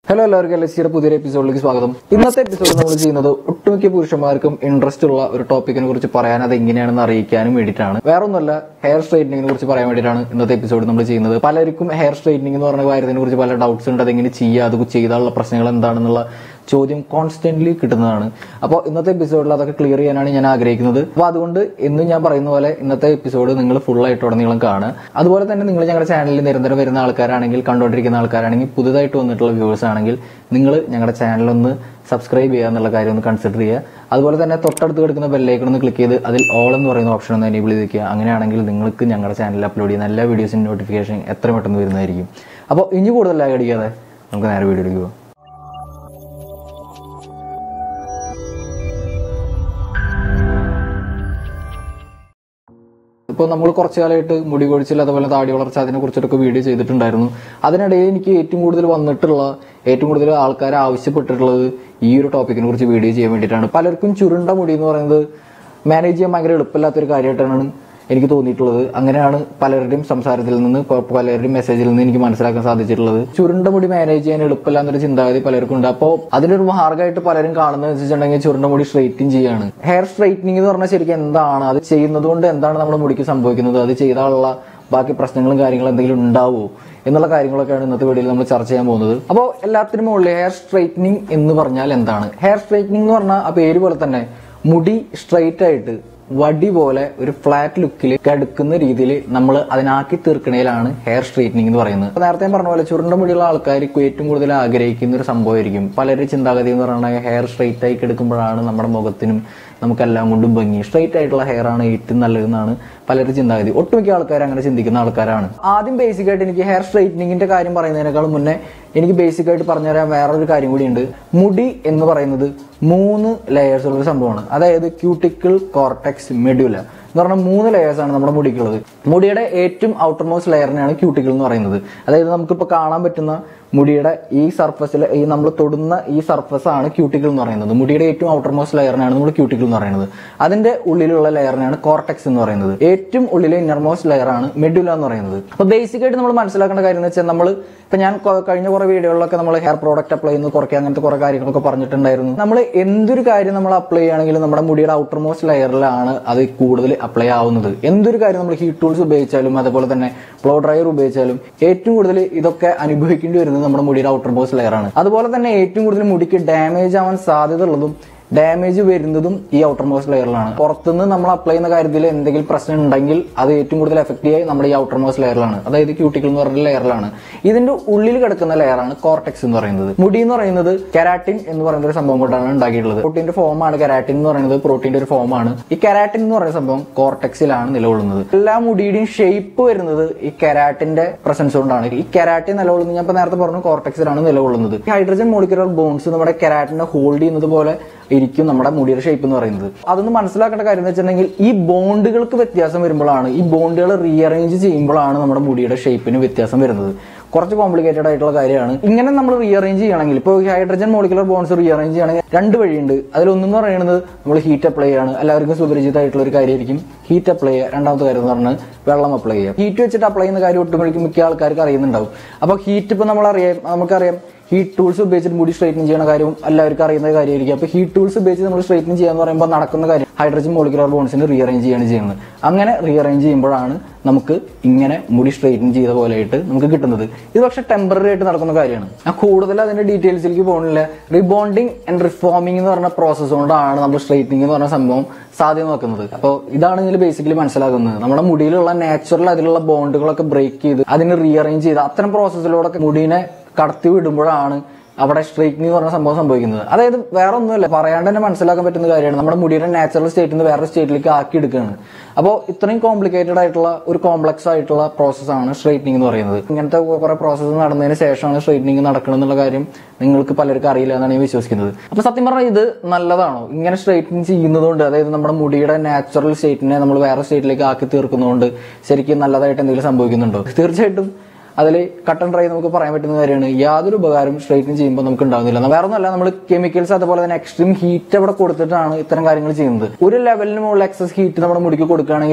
Hello എല്ലാവർക്കും L S സിയുടെ പുതിയൊരു എപ്പിസോഡിലേക്ക് സ്വാഗതം ഇന്നത്തെ എപ്പിസോഡ് നമ്മൾ ചെയ്യുന്നത് ഒട്ടുമിക്ക പുരുഷന്മാർക്കും ഇൻട്രസ്റ്റ് ഉള്ള ഒരു ടോപ്പിക്കിനെ കുറിച്ച് പറയാൻ അത് എങ്ങനെയാണെന്ന് അറിയിക്കാനും വേണ്ടിയിട്ടാണ് വേറെ ഒന്നുമല്ല ഹെയർ സ്ട്രൈറ്റനിങ്ങിനെ കുറിച്ച് പറയാൻ വേണ്ടിയിട്ടാണ് ഇന്നത്തെ എപ്പിസോഡ് നമ്മൾ ചെയ്യുന്നത് പലർക്കും ഹെയർ സ്ട്രൈറ്റനിങ് എന്ന് പറഞ്ഞ കാര്യത്തിനെ കുറിച്ച് പല ഡൗട്ട്സ് ഉണ്ട് അതെങ്ങനെ ചെയ്യുക അത് ചെയ്താലുള്ള പ്രശ്നങ്ങൾ എന്താണെന്നുള്ള ചോദ്യം കോൺസ്റ്റന്റ്ലി കിട്ടുന്നതാണ് അപ്പോൾ ഇന്നത്തെ എപ്പിസോഡിൽ അതൊക്കെ ക്ലിയർ ചെയ്യാനാണ് ഞാൻ ആഗ്രഹിക്കുന്നത് അപ്പോൾ അതുകൊണ്ട് ഇന്ന് ഞാൻ പറയുന്ന പോലെ ഇന്നത്തെ എപ്പിസോഡ് നിങ്ങൾ ഫുൾ ആയിട്ട് ഉടനീളം കാണുക അതുപോലെ തന്നെ നിങ്ങൾ ഞങ്ങളുടെ ചാനലിൽ നിരന്തരം വരുന്ന ആൾക്കാരാണെങ്കിൽ കണ്ടുകൊണ്ടിരിക്കുന്ന ആൾക്കാരാണെങ്കിൽ പുതുതായിട്ട് വന്നിട്ടുള്ള വ്യൂവേഴ്സ് ആണെങ്കിൽ നിങ്ങൾ ഞങ്ങളുടെ ചാനലൊന്ന് സബ്സ്ക്രൈബ് ചെയ്യുക എന്നുള്ള കാര്യം ഒന്ന് കൺസിഡർ ചെയ്യുക അതുപോലെ തന്നെ തൊട്ടടുത്ത് കിടക്കുന്ന ബെല്ലൈക്കൺ ഒന്ന് ക്ലിക്ക് ചെയ്ത് അതിൽ ഓൾ എന്ന് പറയുന്ന ഓപ്ഷൻ ഒന്ന് എനേബിൾ ചെയ്ത് വെക്കുക അങ്ങനെയാണെങ്കിൽ നിങ്ങൾക്ക് ഞങ്ങളുടെ ചാനലിൽ അപ്ലോഡ് ചെയ്യുന്ന എല്ലാ വീഡിയോസിൻ്റെ നോട്ടിഫിക്കേഷൻ എത്ര പെട്ടെന്ന് വരുന്നതായിരിക്കും അപ്പോൾ ഇനി കൂടുതൽ ലാഗ് അടിക്കാതെ നമുക്ക് നേരെ വീഡിയോയിലേക്ക് പോകാം ഇപ്പോൾ നമ്മൾ കുറച്ചു കാലമായിട്ട് മുടി കൊഴിച്ചിൽ അതുപോലെ താടി വളർച്ച അതിനെ കുറിച്ചിട്ടൊക്കെ വീഡിയോ ചെയ്തിട്ടുണ്ടായിരുന്നു അതിനിടയിൽ എനിക്ക് ഏറ്റവും കൂടുതൽ വന്നിട്ടുള്ള ഏറ്റവും കൂടുതൽ ആൾക്കാർ ആവശ്യപ്പെട്ടിട്ടുള്ളത് ഈ ഒരു ടോപ്പിക്കിനെ കുറിച്ച് വീഡിയോ ചെയ്യാൻ വേണ്ടിയിട്ടാണ് പലർക്കും ചുരുണ്ട മുടി എന്ന് പറയുന്നത് മാനേജ് ചെയ്യാൻ ഭയങ്കര എളുപ്പമില്ലാത്തൊരു കാര്യമായിട്ടാണ് എനിക്ക് തോന്നിയിട്ടുള്ളത് അങ്ങനെയാണ് പലരുടെയും സംസാരത്തിൽ നിന്ന് പ- പലരുടെയും മെസ്സേജിൽ നിന്ന് എനിക്ക് മനസ്സിലാക്കാൻ സാധിച്ചിട്ടുള്ളത് ചുരുണ്ട മുടി മാനേജ് ചെയ്യാൻ എളുപ്പമില്ല എന്നൊരു ചിന്താഗതി പലർക്കും ഉണ്ട് അപ്പോൾ അതിനൊരു മാർഗമായിട്ട് പലരും കാണുന്നത് വെച്ചിട്ടുണ്ടെങ്കിൽ ചുരുണ്ട മുടി സ്ട്രൈറ്റിംഗ് ചെയ്യാണ് ഹെയർ സ്ട്രൈറ്റനിങ് എന്ന് പറഞ്ഞാൽ ശരിക്കും എന്താണ് അത് ചെയ്യുന്നത് കൊണ്ട് എന്താണ് നമ്മുടെ മുടിക്ക് സംഭവിക്കുന്നത് അത് ചെയ്താലുള്ള ബാക്കി പ്രശ്നങ്ങളും കാര്യങ്ങളും എന്തെങ്കിലും ഉണ്ടാവുമോ എന്നുള്ള കാര്യങ്ങളൊക്കെയാണ് ഇന്നത്തെ വീഡിയോയിൽ നമ്മൾ ചർച്ച ചെയ്യാൻ പോകുന്നത് അപ്പോൾ എല്ലാത്തിനും മുകളിൽ ഹെയർ സ്ട്രൈറ്റനിങ് എന്ന് പറഞ്ഞാൽ എന്താണ് ഹെയർ സ്ട്രൈറ്റനിങ് എന്ന് പറഞ്ഞാൽ ആ പേര് പോലെ തന്നെ മുടി സ്ട്രൈറ്റ് ആയിട്ട് വടി പോലെ ഒരു ഫ്ലാറ്റ് ലുക്കിൽ കടുക്കുന്ന രീതിയിൽ നമ്മൾ അതിനാക്കി തീർക്കണേലാണ് ഹെയർ സ്ട്രൈറ്റനിങ് എന്ന് പറയുന്നത് അപ്പൊ നേരത്തെ ഞാൻ പറഞ്ഞ പോലെ ചുരുണ്ട മുടിയുള്ള ആൾക്കാർ ഏറ്റവും കൂടുതൽ ആഗ്രഹിക്കുന്ന ഒരു സംഭവമായിരിക്കും പലരുടെ ചിന്താഗതി എന്ന് പറയുന്നത് ഹെയർ സ്ട്രൈറ്റ് ആയി കിടക്കുമ്പോഴാണ് നമ്മുടെ മുഖത്തിനും നമുക്കെല്ലാം കൊണ്ടും ഭംഗി സ്ട്രൈറ്റ് ആയിട്ടുള്ള ഹെയർ ആണ് ഏറ്റവും നല്ലതെന്നാണ് പലരുടെ ചിന്താഗതി ഒട്ടുമിക്ക ആൾക്കാർ അങ്ങനെ ചിന്തിക്കുന്ന ആൾക്കാരാണ് ആദ്യം ബേസിക് ആയിട്ട് എനിക്ക് ഹെയർ സ്ട്രൈറ്റനിങ്ങിന്റെ കാര്യം പറയുന്നതിനേക്കാളും മുന്നേ എനിക്ക് ബേസിക് ആയിട്ട് പറഞ്ഞുതരാൻ വേറൊരു കാര്യം കൂടിയുണ്ട് മുടി എന്ന് പറയുന്നത് മൂന്ന് ലെയേഴ്സ് ഉള്ള ഒരു സംഭവമാണ് അതായത് ക്യൂട്ടിക്കിൾ കോർട്ടെക്സ് മെഡുല എന്ന് പറഞ്ഞാൽ മൂന്ന് ലെയേഴ്സ് ആണ് നമ്മുടെ മുടിക്കുള്ളത് മുടിയുടെ ഏറ്റവും ഔട്ടർ മോസ്റ്റ് ലെയറിനെയാണ് ക്യൂട്ടിക്കിൾ എന്ന് പറയുന്നത് അതായത് നമുക്കിപ്പോൾ കാണാൻ പറ്റുന്ന മുടിയുടെ ഈ സർഫസിൽ ഈ നമ്മൾ തൊടുന്ന ഈ സർഫസ് ആണ് ക്യൂട്ടിക്കിൾ എന്ന് പറയുന്നത് മുടിയുടെ ഏറ്റവും ഔട്ടർ മോസ്റ്റ് ലെയറിനാണ് നമ്മൾ ക്യൂട്ടിക്കിൾ എന്ന് പറയുന്നത് അതിന്റെ ഉള്ളിലുള്ള ലെയറിനാണ് കോർട്ടെക്സ് എന്ന് പറയുന്നത് ഏറ്റവും ഉള്ളിലെ ഇന്നർ മോസ്റ്റ് ലെയർ ആണ് മെഡുല എന്ന് പറയുന്നത് അപ്പൊ ബേസിക് ആയിട്ട് നമ്മൾ മനസ്സിലാക്കേണ്ട കാര്യം എന്ന് വെച്ചാൽ നമ്മൾ ഇപ്പൊ ഞാൻ കൊ- കഴിഞ്ഞ കുറെ വീഡിയോകളിലൊക്കെ നമ്മൾ ഹെയർ പ്രോഡക്റ്റ് അപ്ലൈ ചെയ്യുന്നത് കുറയ്ക്കുക അങ്ങനത്തെ കുറെ കാര്യങ്ങളൊക്കെ പറഞ്ഞിട്ടുണ്ടായിരുന്നു നമ്മൾ എന്തൊരു കാര്യം നമ്മൾ അപ്ലൈ ചെയ്യുകയാണെങ്കിലും നമ്മുടെ മുടിയുടെ ഔട്ടർ മോസ്റ്റ് ലെയറിലാണ് അത് കൂടുതൽ അപ്ലൈ ആവുന്നത് എന്തൊരു കാര്യം നമ്മൾ ഹീറ്റ് ടൂൾസ് ഉപയോഗിച്ചാലും അതുപോലെ തന്നെ ഫ്ലോ ഡ്രയർ ഉപയോഗിച്ചാലും ഏറ്റവും കൂടുതൽ ഇതൊക്കെ അനുഭവിക്കേണ്ടി വരുന്നത് നമ്മുടെ മുടിയുടെ ഔട്ടർ മോസ്റ്റ് ലെയർ ആണ് അതുപോലെ തന്നെ ഏറ്റവും കൂടുതൽ മുടിക്ക് ഡാമേജ് ആവാൻ സാധ്യത ഉള്ളതും ഡാമേജ് വരുന്നതും ഈ ഔട്ടർ മോസ്റ്റ് ലെയറിലാണ് പുറത്തുനിന്ന് നമ്മൾ അപ്ലൈ ചെയ്യുന്ന കാര്യത്തിൽ എന്തെങ്കിലും പ്രശ്നം ഉണ്ടെങ്കിൽ അത് ഏറ്റവും കൂടുതൽ എഫക്ട് ചെയ്യുക നമ്മുടെ ഈ ഔട്ടർ മോസ്റ്റ് ലെയറിലാണ് അതായത് ക്യൂട്ടിക്കൽ എന്ന് പറയുന്ന ലെയറിലാണ് ഇതിന്റെ ഉള്ളിൽ കിടക്കുന്ന ലെയറാണ് കോർട്ടെക്സ് എന്ന് പറയുന്നത് മുടി എന്ന് പറയുന്നത് കെരാറ്റിൻ എന്ന് പറയുന്ന ഒരു സംഭവം കൊണ്ടാണ് ഉണ്ടാക്കിയിട്ടുള്ളത് പ്രോട്ടീന്റെ ഫോമാണ് കെരാറ്റിൻ എന്ന് പറയുന്നത് പ്രോട്ടീന്റെ ഒരു ഫോമാണ് ഈ കെരാറ്റിൻ എന്ന് പറയുന്ന സംഭവം കോർട്ടെക്സിലാണ് നിലകൊള്ളുന്നത് എല്ലാ മുടിയുടെയും ഷേപ്പ് വരുന്നത് ഈ കെരാറ്റിന്റെ പ്രസൻസ് കൊണ്ടാണ് ഈ കെരാറ്റിൻ നിലകൊള്ളുന്നത് ഞാൻ ഇപ്പൊ നേരത്തെ പറഞ്ഞു കോർട്ടെക്സിലാണ് നിലകൊള്ളുന്നത് ഈ ഹൈഡ്രജൻ മോളിക്കുലർ ബോൺസ് നമ്മുടെ കെരാറ്റിനെ ഹോൾഡ് ചെയ്യുന്നത് പോലെ ഇരിക്കും നമ്മുടെ മുടിയുടെ ഷേപ്പ് എന്ന് പറയുന്നത് അതൊന്ന് മനസ്സിലാക്കേണ്ട കാര്യം എന്ന് വെച്ചിട്ടുണ്ടെങ്കിൽ ഈ ബോണ്ടുകൾക്ക് വ്യത്യാസം വരുമ്പോഴാണ് ഈ ബോണ്ടുകൾ റീഅറേഞ്ച് ചെയ്യുമ്പോഴാണ് നമ്മുടെ മുടിയുടെ ഷേപ്പിന് വ്യത്യാസം വരുന്നത് കുറച്ച് കോംപ്ലിക്കേറ്റഡ് ആയിട്ടുള്ള കാര്യമാണ് ഇങ്ങനെ നമ്മൾ റീഅറേഞ്ച് ചെയ്യണമെങ്കിൽ ഇപ്പോൾ ഹൈഡ്രജൻ മോളിക്കുലർ ബോൺസ് റീഅറേഞ്ച് ചെയ്യണമെങ്കിൽ രണ്ട് വഴിയുണ്ട് അതിലൊന്നെന്ന് പറയുന്നത് നമ്മൾ ഹീറ്റ് അപ്ലൈ ചെയ്യാണ് എല്ലാവർക്കും സുപരിചിതമായിട്ടുള്ള ഒരു കാര്യമായിരിക്കും ഹീറ്റ് അപ്ലൈ ചെയ്യുക രണ്ടാമത്തെ കാര്യം എന്ന് പറഞ്ഞാൽ വെള്ളം അപ്ലൈ ചെയ്യുക ഹീറ്റ് വെച്ചിട്ട് അപ്ലൈ ചെയ്യുന്ന കാര്യം ഒട്ടുമിക്ക മിക്ക ആൾക്കാർക്ക് അറിയുന്നുണ്ടാവും അപ്പോൾ ഹീറ്റ് ഇപ്പോൾ നമ്മൾ അറിയാം നമുക്കറിയാം ഹീറ്റ് ടൂൾസ് ഉപയോഗിച്ചിട്ട് മുടി സ്ട്രൈറ്റൻ ചെയ്യുന്ന കാര്യവും എല്ലാവർക്കും അറിയുന്ന കാര്യമായിരിക്കും അപ്പോൾ ഹീറ്റ് ടൂൾസ് ഉപയോഗിച്ച് നമ്മൾ സ്ട്രൈറ്റൻ ചെയ്യാന്ന് പറയുമ്പോൾ നടക്കുന്ന കാര്യം ഹൈഡ്രജൻ മോളിക്കുലർ ബോൺസിന് റീഅറേഞ്ച് ചെയ്യാണ് ചെയ്യുന്നത് അങ്ങനെ റീഅറേഞ്ച് ചെയ്യുമ്പോഴാണ് നമുക്ക് ഇങ്ങനെ മുടി സ്ട്രൈറ്റൻ ചെയ്ത പോലെയായിട്ട് നമുക്ക് കിട്ടുന്നത് ഇത് പക്ഷേ ടെമ്പററി ആയിട്ട് നടക്കുന്ന കാര്യമാണ് ഞാൻ കൂടുതൽ അതിന്റെ ഡീറ്റെയിൽസിലേക്ക് പോകുന്നില്ല റിബോണ്ടിങ് ആൻഡ് റിഫോമിംഗ് എന്ന് പറഞ്ഞ പ്രോസസ്സ് കൊണ്ടാണ് നമ്മൾ സ്ട്രൈറ്റനിങ് എന്ന് പറഞ്ഞ സംഭവം സാധ്യമാക്കുന്നത് അപ്പോൾ ഇതാണ് ഇതിൽ ബേസിക്കലി മനസ്സിലാക്കുന്നത് നമ്മുടെ മുടിയിലുള്ള നാച്ചുറൽ അതിലുള്ള ബോണ്ടുകളൊക്കെ ബ്രേക്ക് ചെയ്ത് അതിന് റീഅറേഞ്ച് ചെയ്ത് അത്തരം പ്രോസസ്സിലൂടെ മുടീനെ കടത്തി വിടുമ്പോഴാണ് അവിടെ സ്ട്രൈറ്റനിങ് എന്ന് പറഞ്ഞ സംഭവം സംഭവിക്കുന്നത് അതായത് വേറെ ഒന്നുമല്ല പറയാണ്ട് തന്നെ മനസ്സിലാക്കാൻ പറ്റുന്ന കാര്യമാണ് നമ്മുടെ മുടിയുടെ നാച്ചുറൽ സ്റ്റേറ്റിൽ നിന്ന് വേറെ സ്റ്റേറ്റിലേക്ക് ആക്കി എടുക്കുകയാണ് അപ്പോൾ ഇത്രയും കോംപ്ലിക്കേറ്റഡ് ആയിട്ടുള്ള ഒരു കോംപ്ലക്സ് ആയിട്ടുള്ള പ്രോസസ്സാണ് സ്ട്രൈറ്റനിങ് എന്ന് പറയുന്നത് ഇങ്ങനത്തെ കുറെ പ്രോസസ്സ് നടന്നതിന് ശേഷമാണ് സ്ട്രൈറ്റനിങ് നടക്കണം എന്നുള്ള കാര്യം നിങ്ങൾക്ക് പലർക്കും അറിയില്ല എന്നാണ് ഞാൻ വിശ്വസിക്കുന്നത് അപ്പൊ സത്യം പറഞ്ഞാൽ ഇത് നല്ലതാണോ ഇങ്ങനെ സ്ട്രൈറ്റനിങ് ചെയ്യുന്നതുകൊണ്ട് അതായത് നമ്മുടെ മുടിയുടെ നാച്ചുറൽ സ്റ്റേറ്റിനെ നമ്മൾ വേറെ സ്റ്റേറ്റിലേക്ക് ആക്കി തീർക്കുന്നതുകൊണ്ട് ശരിക്കും നല്ലതായിട്ട് എന്തെങ്കിലും സംഭവിക്കുന്നുണ്ടോ തീർച്ചയായിട്ടും അതിൽ കട്ടൺ ഡ്രൈ നമുക്ക് പറയാൻ പറ്റുന്ന കാര്യമാണ് യാതൊരു ഉപകാരം സ്ട്രൈറ്റൻ ചെയ്യുമ്പോൾ നമുക്ക് ഉണ്ടാകുന്നില്ല വേറെ ഒന്നല്ല നമ്മൾ കെമിക്കൽസ് അതുപോലെ തന്നെ എക്സ്ട്രീം ഹീറ്റ് അവിടെ കൊടുത്തിട്ടാണ് ഇത്തരം കാര്യങ്ങൾ ചെയ്യുന്നത് ഒരു ലെവലിന് മുകളിൽ എക്സസ് ഹീറ്റ് നമ്മുടെ മുടിക്ക് കൊടുക്കുകയാണെങ്കിൽ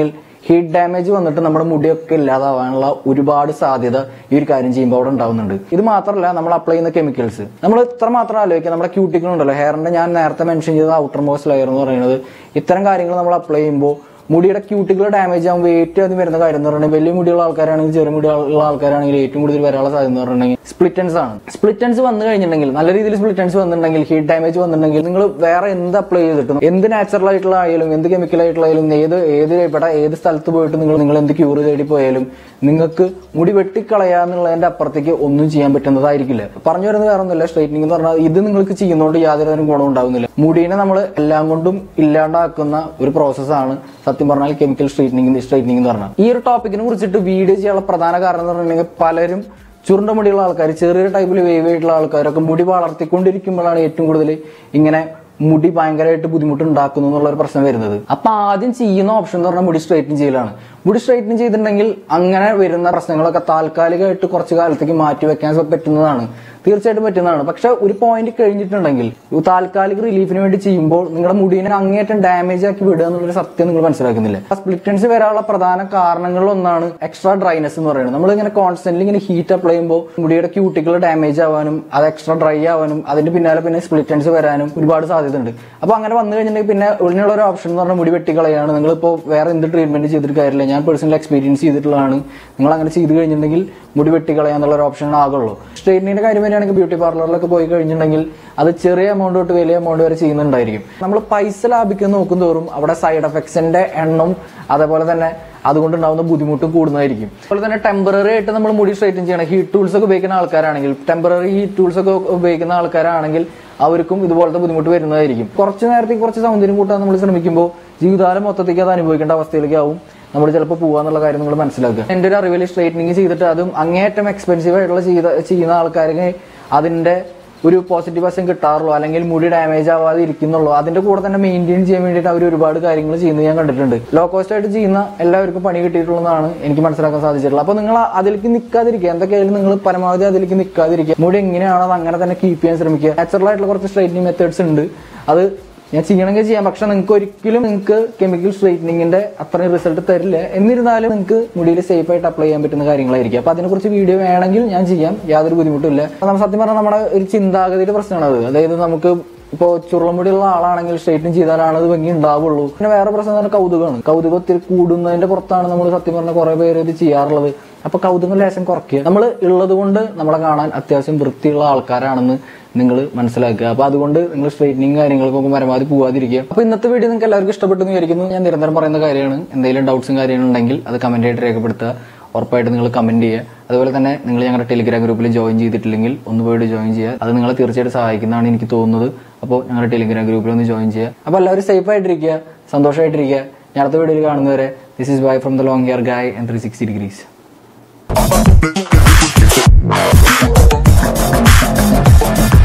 ഹീറ്റ് ഡാമേജ് വന്നിട്ട് നമ്മുടെ മുടിയൊക്കെ ഇല്ലാതാവാനുള്ള ഒരുപാട് സാധ്യത ഈ ഒരു കാര്യം ചെയ്യുമ്പോൾ അവിടെ ഉണ്ടാവുന്നുണ്ട് ഇത് മാത്രമല്ല നമ്മൾ അപ്ലൈ ചെയ്യുന്ന കെമിക്കൽസ് നമ്മൾ ഇത്ര മാത്രം ആലോചിക്കുക നമ്മുടെ ക്യൂട്ടിക്കൽ ഉണ്ടല്ലോ ഹെയറിന്റെ ഞാൻ നേരത്തെ മെൻഷൻ ചെയ്ത ഔട്ടർ മോസ്റ്റ് ലെയർ എന്ന് പറയുന്നത് ഇത്തരം കാര്യങ്ങൾ നമ്മൾ അപ്ലൈ ചെയ്യുമ്പോൾ മുടിയുടെ ക്യൂട്ടിക്കൽ ഡാമേജ് ആകുമ്പോൾ ഏറ്റവും അധികം വരുന്ന കാര്യം എന്ന് പറഞ്ഞാൽ വലിയ മുടിയുള്ള ആൾക്കാരാണെങ്കിൽ ചെറിയ മുടിയുള്ള ആൾക്കാരാണെങ്കിൽ ഏറ്റവും കൂടുതൽ വരാനുള്ള സാധ്യത എന്ന് പറഞ്ഞിട്ടുണ്ടെങ്കിൽ സ്പ്ലിറ്റൻസ് ആണ് സ്പ്ലിറ്റൻസ് വന്നു കഴിഞ്ഞിട്ടുണ്ടെങ്കിൽ നല്ല രീതിയിൽ സ്പ്ലിറ്റൻസ് വന്നിട്ടുണ്ടെങ്കിൽ ഹീറ്റ് ഡാമേജ് വന്നിട്ടുണ്ടെങ്കിൽ നിങ്ങൾ വേറെ എന്ത് അപ്ലൈ ചെയ്തിട്ടും എന്ത് നാച്ചുറൽ ആയിട്ടുള്ള ആയാലും എന്ത് കെമിക്കൽ ആയിട്ടുള്ള ആയാലും ഏത് ഏത് ഇവിടെ ഏത് സ്ഥലത്ത് പോയിട്ട് നിങ്ങൾ നിങ്ങൾ എന്ത് ക്യൂർ തേടി പോയാലും നിങ്ങൾക്ക് മുടി വെട്ടിക്കളയാന്നുള്ളതിന്റെ അപ്പുറത്തേക്ക് ഒന്നും ചെയ്യാൻ പറ്റുന്നതായിരിക്കില്ല പറഞ്ഞു വരുന്നത് വേറെ ഒന്നുമില്ല സ്ട്രൈറ്റനിങ് എന്ന് പറഞ്ഞാൽ ഇത് നിങ്ങൾക്ക് ചെയ്യുന്നതുകൊണ്ട് യാതൊരു തരം ഗുണം ഉണ്ടാവുന്നില്ല മുടീനെ നമ്മൾ എല്ലാം കൊണ്ടും ഇല്ലാണ്ടാക്കുന്ന ഒരു പ്രോസസ്സാണ് സത്യം പറഞ്ഞാൽ കെമിക്കൽ സ്ട്രൈറ്റനിങ് സ്ട്രൈറ്റനിങ് എന്ന് പറഞ്ഞാൽ ഈ ഒരു ടോപ്പിക്കിനെ കുറിച്ചിട്ട് വീഡിയോ ചെയ്യാനുള്ള പ്രധാന കാരണം എന്ന് പറഞ്ഞിട്ടുണ്ടെങ്കിൽ പലരും ചുരുണ്ട മുടിയുള്ള ആൾക്കാർ ചെറിയ ടൈപ്പിൽ വേവ് ആയിട്ടുള്ള ആൾക്കാരൊക്കെ മുടി വളർത്തിക്കൊണ്ടിരിക്കുമ്പോഴാണ് ഏറ്റവും കൂടുതൽ ഇങ്ങനെ മുടി ഭയങ്കരമായിട്ട് ബുദ്ധിമുട്ട് ഉണ്ടാക്കുന്നു എന്നുള്ള ഒരു പ്രശ്നം വരുന്നത് അപ്പൊ ആദ്യം ചെയ്യുന്ന ഓപ്ഷൻ എന്ന് പറഞ്ഞാൽ മുടി സ്ട്രൈറ്റൻ ചെയ്യലാണ് മുടി സ്ട്രൈറ്റൻ ചെയ്തിട്ടുണ്ടെങ്കിൽ അങ്ങനെ വരുന്ന പ്രശ്നങ്ങളൊക്കെ താൽക്കാലികമായിട്ട് കുറച്ച് കാലത്തേക്ക് മാറ്റി വെക്കാൻ പറ്റുന്നതാണ് തീർച്ചയായിട്ടും പറ്റുന്നതാണ് പക്ഷെ ഒരു പോയിന്റ് കഴിഞ്ഞിട്ടുണ്ടെങ്കിൽ ഈ താൽക്കാലിക റിലീഫിന് വേണ്ടി ചെയ്യുമ്പോൾ നിങ്ങളുടെ മുടിനെ അങ്ങേയറ്റം ഡാമേജ് ആക്കി വിടുക എന്നുള്ളൊരു സത്യം നിങ്ങൾ മനസ്സിലാക്കുന്നില്ല ആ സ്പ്ലിറ്റൻസ് വരാനുള്ള പ്രധാന കാരണങ്ങളിൽ ഒന്നാണ് എക്സ്ട്രാ ഡ്രൈനെസ് എന്ന് പറയുന്നത് നമ്മൾ ഇങ്ങനെ കോൺസ്റ്റന്റ്ലി ഇങ്ങനെ ഹീറ്റ് അപ്ലൈ ചെയ്യുമ്പോൾ മുടിയുടെ ക്യൂട്ടിക്കൽ ഡാമേജ് ആവാനും അത് എക്സ്ട്രാ ഡ്രൈ ആവാനും അതിന്റെ പിന്നാലെ പിന്നെ സ്പ്ലിറ്റൻസ് വരാനും ഒരുപാട് സാധ്യത ഉണ്ട് അപ്പൊ അങ്ങനെ വന്നു കഴിഞ്ഞിട്ടുണ്ടെങ്കിൽ പിന്നെ ഉടനെയുള്ള ഒരു ഓപ്ഷൻ എന്ന് പറഞ്ഞാൽ മുടി വെട്ടിക്കളയാണ് നിങ്ങളിപ്പോൾ വേറെ എന്ത് ട്രീറ്റ്മെന്റ് ചെയ്തിട്ട് കാര്യമില്ല ഞാൻ പേഴ്സണൽ എക്സ്പീരിയൻസ് ചെയ്തിട്ടുള്ളതാണ് നിങ്ങൾ അങ്ങനെ ചെയ്ത് കഴിഞ്ഞിട്ടുണ്ടെങ്കിൽ മുടി വെട്ടിക്കളയാന്നുള്ള ഒരു ഓപ്ഷൻ ആകുള്ളൂ സ്ട്രെയിറ്റിനിന്റെ കാര്യം വരികയാണെങ്കിൽ ബ്യൂട്ടി പാർലറിലൊക്കെ പോയി കഴിഞ്ഞിട്ടുണ്ടെങ്കിൽ അത് ചെറിയ എമൗണ്ട് തൊട്ട് വലിയ എമൗണ്ട് വരെ ചെയ്യുന്നുണ്ടായിരിക്കും നമ്മൾ പൈസ ലാഭിക്കാൻ നോക്കും തോറും അവിടെ സൈഡ് എഫക്ട്സിന്റെ എണ്ണം അതേപോലെ തന്നെ അതുകൊണ്ടുണ്ടാവുന്ന ബുദ്ധിമുട്ടും കൂടുന്നതായിരിക്കും അതുപോലെ തന്നെ ടെമ്പററി ആയിട്ട് നമ്മൾ മുടി സ്ട്രൈറ്റൻ ചെയ്യണം ഹീറ്റ് ടൂൾസ് ഒക്കെ ഉപയോഗിക്കുന്ന ആൾക്കാരാണെങ്കിൽ ടെമ്പററി ഹീറ്റ് ടൂൾസ് ഒക്കെ ഉപയോഗിക്കുന്ന ആൾക്കാരാണെങ്കിൽ അവർക്കും ഇതുപോലത്തെ ബുദ്ധിമുട്ട് വരുന്നതായിരിക്കും കുറച്ച് നേരത്തേക്ക് കുറച്ച് സൗന്ദര്യം കൂട്ടാൻ നമ്മൾ ശ്രമിക്കുമ്പോൾ ജീവിതകാലം മൊത്തത്തേക്ക് അത് അനുഭവിക്കേണ്ട അവസ്ഥയിലേക്ക് ആവും നമ്മൾ ചിലപ്പോൾ പോവാന്നുള്ള കാര്യം നിങ്ങൾ മനസ്സിലാക്കുക എൻ്റെ ഒരു അറിവിൽ സ്ട്രൈറ്റനിങ് ചെയ്തിട്ട് അതും അങ്ങേയറ്റം എക്സ്പെൻസീവ് ആയിട്ടുള്ള ചെയ്ത ചെയ്യുന്ന ആൾക്കാർക്ക് അതിന്റെ ഒരു പോസിറ്റീവ് വശം കിട്ടാറുള്ളൂ അല്ലെങ്കിൽ മുടി ഡാമേജ് ആവാതെ ഇരിക്കുന്നുള്ളൂ അതിന്റെ കൂടെ തന്നെ മെയിൻറ്റെയിൻ ചെയ്യാൻ വേണ്ടിയിട്ട് അവർ ഒരുപാട് കാര്യങ്ങൾ ചെയ്യുന്നത് ഞാൻ കണ്ടിട്ടുണ്ട് ലോ കോസ്റ്റ് ആയിട്ട് ചെയ്യുന്ന എല്ലാവർക്കും പണി കിട്ടിയിട്ടുള്ളതാണ് എനിക്ക് മനസ്സിലാക്കാൻ സാധിച്ചിട്ടുള്ളത് അപ്പൊ നിങ്ങൾ അതിലേക്ക് നിൽക്കാതിരിക്കുക എന്തൊക്കെയായാലും നിങ്ങൾ പരമാവധി അതിലേക്ക് നിൽക്കാതിരിക്കുക മുടി എങ്ങനെയാണോ അത് അങ്ങനെ തന്നെ കീപ്പ് ചെയ്യാൻ ശ്രമിക്കുക നാച്ചുറൽ ആയിട്ടുള്ള കുറച്ച് സ്ട്രൈറ്റനിങ് മെത്തേഡ്സ് ഉണ്ട് അത് ഞാൻ ചെയ്യണമെങ്കിൽ ചെയ്യാം പക്ഷെ നിങ്ങൾക്ക് ഒരിക്കലും നിങ്ങൾക്ക് കെമിക്കൽ സ്ട്രൈറ്റനിങ്ങിന്റെ അത്രയും റിസൾട്ട് തരില്ല എന്നിരുന്നാലും നിങ്ങൾക്ക് മുടിയിൽ സേഫ് ആയിട്ട് അപ്ലൈ ചെയ്യാൻ പറ്റുന്ന കാര്യങ്ങളായിരിക്കും അപ്പൊ അതിനെക്കുറിച്ച് വീഡിയോ വേണമെങ്കിൽ ഞാൻ ചെയ്യാം യാതൊരു ബുദ്ധിമുട്ടില്ല അപ്പൊ നമ്മൾ സത്യം പറഞ്ഞാൽ നമ്മുടെ ഒരു ചിന്താഗതിയുടെ പ്രശ്നമാണ് അത് അതായത് നമുക്ക് ഇപ്പോൾ ചുരുളമുടിയുള്ള ആളാണെങ്കിൽ സ്ട്രൈറ്റൻ ചെയ്താലാണ് അത് ഭംഗി ഉണ്ടാവുള്ളൂ പിന്നെ വേറെ പ്രശ്നം എന്ന് പറഞ്ഞാൽ കൗതുകമാണ് കൗതുകം ഒത്തിരി കൂടുന്നതിന്റെ പുറത്താണ് നമ്മൾ സത്യം പറഞ്ഞ കുറെ പേര് ഇത് ചെയ്യാറുള്ളത് അപ്പൊ കൗതുകം ലേശം കുറയ്ക്കുക നമ്മൾ ഉള്ളത് കൊണ്ട് നമ്മളെ കാണാൻ അത്യാവശ്യം വൃത്തിയുള്ള ആൾക്കാരാണെന്ന് നിങ്ങൾ മനസ്സിലാക്കുക അപ്പൊ അതുകൊണ്ട് നിങ്ങൾ സ്ട്രൈറ്റനിങ് കാര്യങ്ങൾക്കൊക്കെ പരമാവധി പോവാതിരിക്കുക അപ്പൊ ഇന്നത്തെ വീഡിയോ നിങ്ങൾക്ക് എല്ലാവർക്കും ഇഷ്ടപ്പെട്ടു എന്ന് വിചാരിക്കുന്നു ഞാൻ നിരന്തരം പറയുന്ന കാര്യമാണ് എന്തെങ്കിലും ഡൗട്ട്സും കാര്യങ്ങളുണ്ടെങ്കിൽ അത് കമന്റ് ആയിട്ട് രേഖപ്പെടുത്തുക ഉറപ്പായിട്ട് നിങ്ങൾ കമന്റ് ചെയ്യുക അതുപോലെ തന്നെ നിങ്ങൾ ഞങ്ങളുടെ ടെലിഗ്രാം ഗ്രൂപ്പിൽ ജോയിൻ ചെയ്തിട്ടില്ലെങ്കിൽ ഒന്ന് പോയിട്ട് ജോയിൻ ചെയ്യുക അത് നിങ്ങളെ തീർച്ചയായിട്ടും സഹായിക്കുന്നതാണ് എനിക്ക് തോന്നുന്നത് അപ്പോൾ ഞങ്ങളുടെ ടെലിഗ്രാം ഗ്രൂപ്പിൽ ഒന്ന് ജോയിൻ ചെയ്യുക അപ്പോൾ എല്ലാവരും സേഫ് ആയിട്ടിരിക്കുക സന്തോഷമായിട്ടിരിക്കുക ഞാൻ അടുത്ത വീഡിയോയിൽ കാണുന്നവരെ this is bye from the long ear guy and three sixty degrees Bye.